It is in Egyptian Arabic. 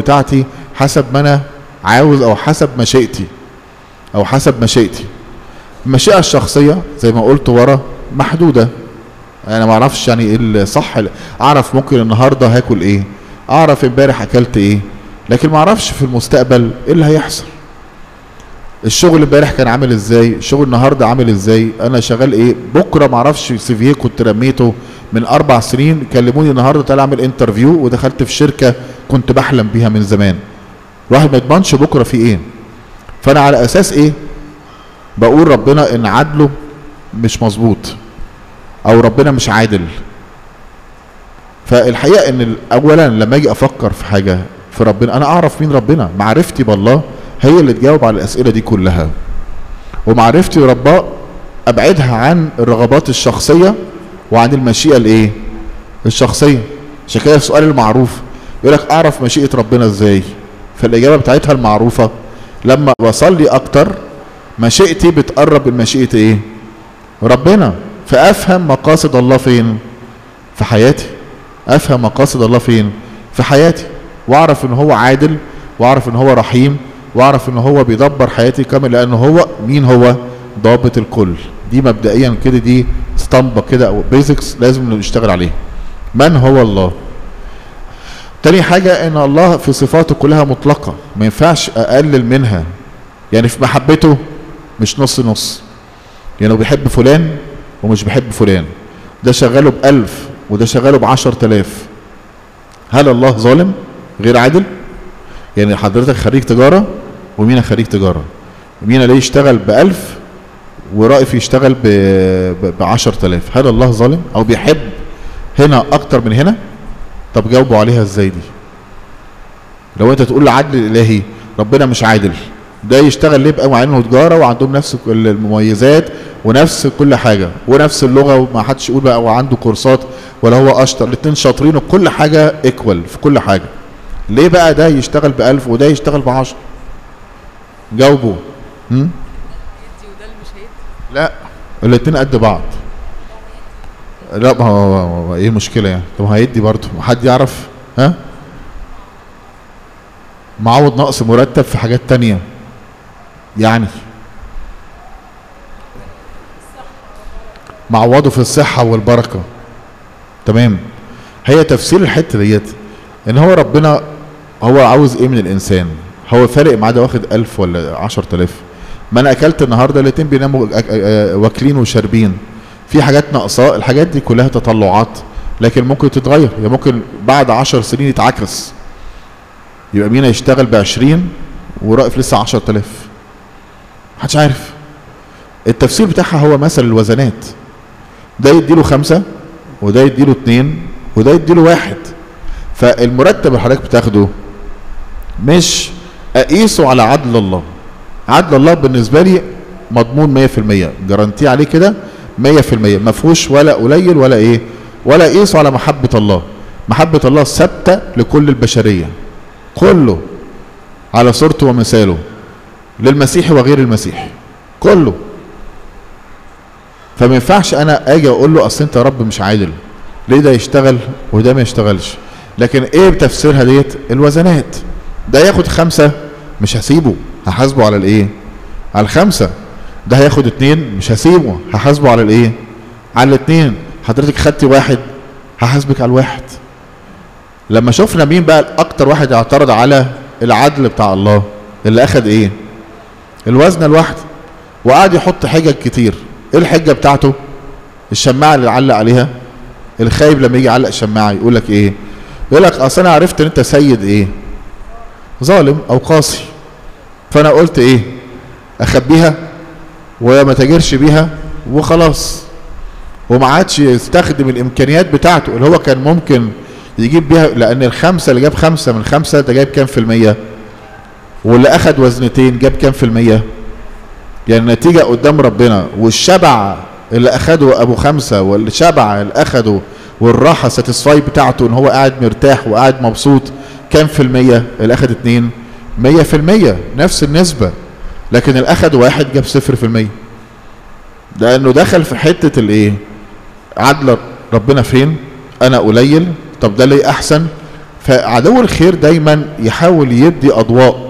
بتاعتي حسب ما انا عاوز او حسب مشيئتي او حسب مشيئتي المشيئة الشخصية زي ما قلت ورا محدودة انا ما اعرفش يعني ايه الصح اعرف ممكن النهارده هاكل ايه اعرف امبارح اكلت ايه لكن ما اعرفش في المستقبل ايه اللي هيحصل الشغل امبارح كان عامل ازاي الشغل النهارده عامل ازاي انا شغال ايه بكره ما اعرفش سي في كنت رميته من اربع سنين كلموني النهارده تعالى اعمل انترفيو ودخلت في شركه كنت بحلم بيها من زمان الواحد ما يضمنش بكره في ايه فانا على اساس ايه بقول ربنا ان عدله مش مظبوط او ربنا مش عادل فالحقيقه ان اولا لما اجي افكر في حاجه في ربنا انا اعرف مين ربنا معرفتي بالله هي اللي تجاوب على الاسئله دي كلها ومعرفتي برباه ابعدها عن الرغبات الشخصيه وعن المشيئه الايه الشخصيه عشان كده السؤال المعروف يقول لك اعرف مشيئه ربنا ازاي فالاجابه بتاعتها المعروفه لما بصلي اكتر مشيئتي بتقرب من مشيئه ايه ربنا فافهم مقاصد الله فين في حياتي افهم مقاصد الله فين في حياتي واعرف ان هو عادل واعرف ان هو رحيم واعرف ان هو بيدبر حياتي كامل لان هو مين هو ضابط الكل دي مبدئيا كده دي اسطمبه كده او بيزكس لازم نشتغل عليها من هو الله تاني حاجة ان الله في صفاته كلها مطلقة ما ينفعش اقلل منها يعني في محبته مش نص نص يعني هو بيحب فلان ومش بيحب فلان ده شغاله بألف وده شغاله بعشر تلاف هل الله ظالم غير عادل يعني حضرتك خريج تجارة ومينا خريج تجارة مينا ليه يشتغل بألف ورائف يشتغل بعشر تلاف هل الله ظالم او بيحب هنا اكتر من هنا طب جاوبوا عليها ازاي دي لو انت تقول العدل الالهي ربنا مش عادل ده يشتغل ليه بقى مع انه تجاره وعندهم نفس المميزات ونفس كل حاجه ونفس اللغه وما حدش يقول بقى وعنده كورسات ولا هو اشطر الاثنين شاطرين وكل حاجه ايكوال في كل حاجه ليه بقى ده يشتغل بألف وده يشتغل بعشر جاوبوا هم؟ لا الاثنين قد بعض لا ما هو ايه المشكله يعني طب هيدي برضه حد يعرف ها معوض نقص مرتب في حاجات تانية يعني معوضه في الصحة والبركة تمام هي تفسير الحتة ديت ان هو ربنا هو عاوز ايه من الانسان هو فارق معاه ده واخد ألف ولا عشر تلاف ما انا اكلت النهاردة الاتنين بيناموا واكلين وشاربين في حاجات ناقصاه الحاجات دي كلها تطلعات لكن ممكن تتغير يعني ممكن بعد عشر سنين يتعكس يبقى مينا يشتغل بعشرين ورائف لسه عشر تلاف محدش عارف التفسير بتاعها هو مثل الوزنات ده يديله خمسة وده يديله اتنين وده يديله واحد فالمرتب اللي حضرتك بتاخده مش اقيسه على عدل الله عدل الله بالنسبة لي مضمون 100% جرانتي عليه كده 100% ما فيهوش ولا قليل ولا ايه ولا قيسه على محبة الله محبة الله ثابتة لكل البشرية كله على صورته ومثاله للمسيح وغير المسيح كله فما ينفعش انا اجي اقول له اصل انت يا رب مش عادل ليه ده يشتغل وده ما يشتغلش لكن ايه بتفسيرها ديت الوزنات ده ياخد خمسة مش هسيبه هحاسبه على الايه على الخمسة ده هياخد اتنين مش هسيبه هحاسبه على الايه على الاتنين حضرتك خدتي واحد هحاسبك على الواحد لما شفنا مين بقى اكتر واحد اعترض على العدل بتاع الله اللي اخد ايه الوزن الواحد وقعد يحط حجج كتير ايه الحجه بتاعته الشماعه اللي علق عليها الخايب لما يجي يعلق الشماعه يقول لك ايه يقول لك اصل انا عرفت ان انت سيد ايه ظالم او قاسي فانا قلت ايه اخبيها وما تاجرش بيها وخلاص وما عادش يستخدم الامكانيات بتاعته اللي هو كان ممكن يجيب بيها لان الخمسه اللي جاب خمسه من خمسه ده جايب كام في الميه واللي اخد وزنتين جاب كام في الميه يعني النتيجه قدام ربنا والشبع اللي اخده ابو خمسه والشبع اللي اخده والراحه ساتسفاي بتاعته ان هو قاعد مرتاح وقاعد مبسوط كام في الميه اللي اخد اتنين مية في المية نفس النسبة لكن اللي اخد واحد جاب صفر في المية لانه دخل في حتة الايه عدل ربنا فين انا قليل طب ده ليه احسن فعدو الخير دايما يحاول يدي اضواء